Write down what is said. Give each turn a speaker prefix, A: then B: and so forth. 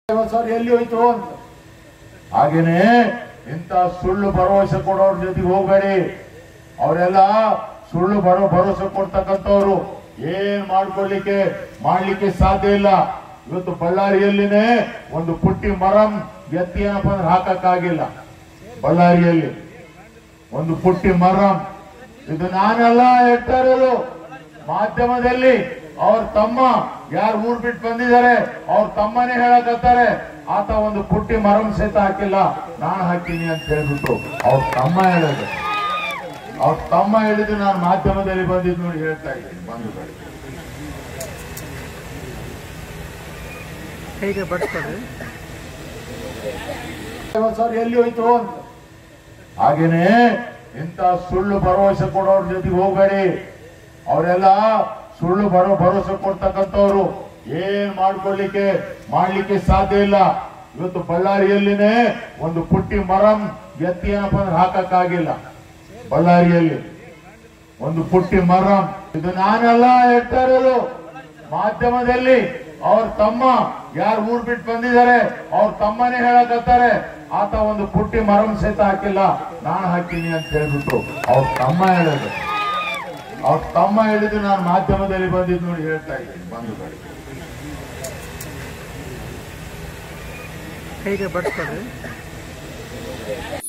A: ಐವತ್ತು ಸಾವಿರ ಎಲ್ಲಿ ಹೋಯ್ತು ಅಂತ ಹಾಗೇನೆ ಇಂಥ ಸುಳ್ಳು ಭರವಸೆ ಕೊಡೋರ್ ಜೊತೆಗೆ ಹೋಗಬೇಡಿ ಅವರೆಲ್ಲ ಸುಳ್ಳು ಭರ ಭರವಸೆ ಕೊಡ್ತಕ್ಕಂಥವ್ರು ಏನ್ ಮಾಡ್ಕೊಳ್ಳಿಕ್ಕೆ ಮಾಡ್ಲಿಕ್ಕೆ ಸಾಧ್ಯ ಇಲ್ಲ ಇವತ್ತು ಬಳ್ಳಾರಿಯಲ್ಲಿನೇ ಒಂದು ಪುಟ್ಟಿ ಮರಂ ಎತ್ತಿ ಏನಪ್ಪ ಅಂದ್ರೆ ಹಾಕಕ್ಕಾಗಿಲ್ಲ ಬಳ್ಳಾರಿಯಲ್ಲಿ ಒಂದು ಪುಟ್ಟಿ ಮರಂ ಇದು ನಾನೆಲ್ಲ ಹೇಳ್ತಾ ಇರೋದು ಮಾಧ್ಯಮದಲ್ಲಿ ಅವ್ರ ತಮ್ಮ ಯಾರು ಊರ್ ಬಿಟ್ಟು ಬಂದಿದ್ದಾರೆ ಅವ್ರ ತಮ್ಮನೇ ಹೇಳಕತ್ತಾರೆ ಆತ ಒಂದು ಪುಟ್ಟಿ ಮರಂ ಸಹಿತ ಹಾಕಿಲ್ಲ ನಾನು ಹಾಕಿನಿ ಅಂತ ಹೇಳ್ಬಿಟ್ಟು ಅವ್ರ ತಮ್ಮ ಹೇಳೋದು ಅವ್ರ ತಮ್ಮ ಹೇಳಿದ್ದು ನಾನು ಮಾಧ್ಯಮದಲ್ಲಿ ಬಂದಿದ್ದು ನೋಡಿ ಹೇಳ್ತಾ ಇದ್ದೀನಿ ಬಂಧುಗಳು
B: ಕೈಗೆ ಬಡಿಸ್ಕೊಡ್ರಿ
A: ಐವತ್ತು ಸಾವಿರ ಎಲ್ಲಿ ಹೋಯ್ತು ಅಂತ ಹಾಗೇನೆ ಇಂಥ ಸುಳ್ಳು ಭರವಸೆ ಕೊಡೋರ್ ಜೊತೆಗೆ ಹೋಗಬೇಡಿ ಅವರೆಲ್ಲ ಸುಳ್ಳು ಭರ ಭರವಸೆ ಕೊಡ್ತಕ್ಕಂಥವ್ರು ಏನ್ ಮಾಡ್ಕೊಳ್ಳಿಕ್ಕೆ ಮಾಡ್ಲಿಕ್ಕೆ ಸಾಧ್ಯ ಇಲ್ಲ ಇವತ್ತು ಬಳ್ಳಾರಿಯಲ್ಲಿನೇ ಒಂದು ಪುಟ್ಟಿ ಮರಂ ಎತ್ತಿ ಏನಪ್ಪ ಅಂದ್ರೆ ಹಾಕಕ್ಕಾಗಿಲ್ಲ ಬಳ್ಳಾರಿಯಲ್ಲಿ ಒಂದು ಪುಟ್ಟಿ ಮರಂ ಇದು ನಾನೆಲ್ಲ ಹೇಳ್ತಾ ಇರೋದು ಮಾಧ್ಯಮದಲ್ಲಿ ಅವ್ರ ತಮ್ಮ ಯಾರು ಊರ್ ಬಿಟ್ಟು ಬಂದಿದ್ದಾರೆ ಅವ್ರ ತಮ್ಮನೇ ಹೇಳಕತ್ತಾರೆ ಆತ ಒಂದು ಪುಟ್ಟಿ ಮರಂ ಸಹಿತ ಹಾಕಿಲ್ಲ ನಾನು ಹಾಕಿನಿ ಅಂತ ಹೇಳ್ಬಿಟ್ಟು ಅವ್ರ ತಮ್ಮ ಹೇಳೋದು ಅವ್ರ ತಮ್ಮ ಹೇಳಿದ್ದು ನಾನು ಮಾಧ್ಯಮದಲ್ಲಿ ಬಂದಿದ್ದು ನೋಡಿ ಹೇಳ್ತಾ ಇದ್ದೀನಿ ಬಂಧುಗಳು
B: ಕೈಗೆ ಬಡಿಸ್ಕೊಡ್ರಿ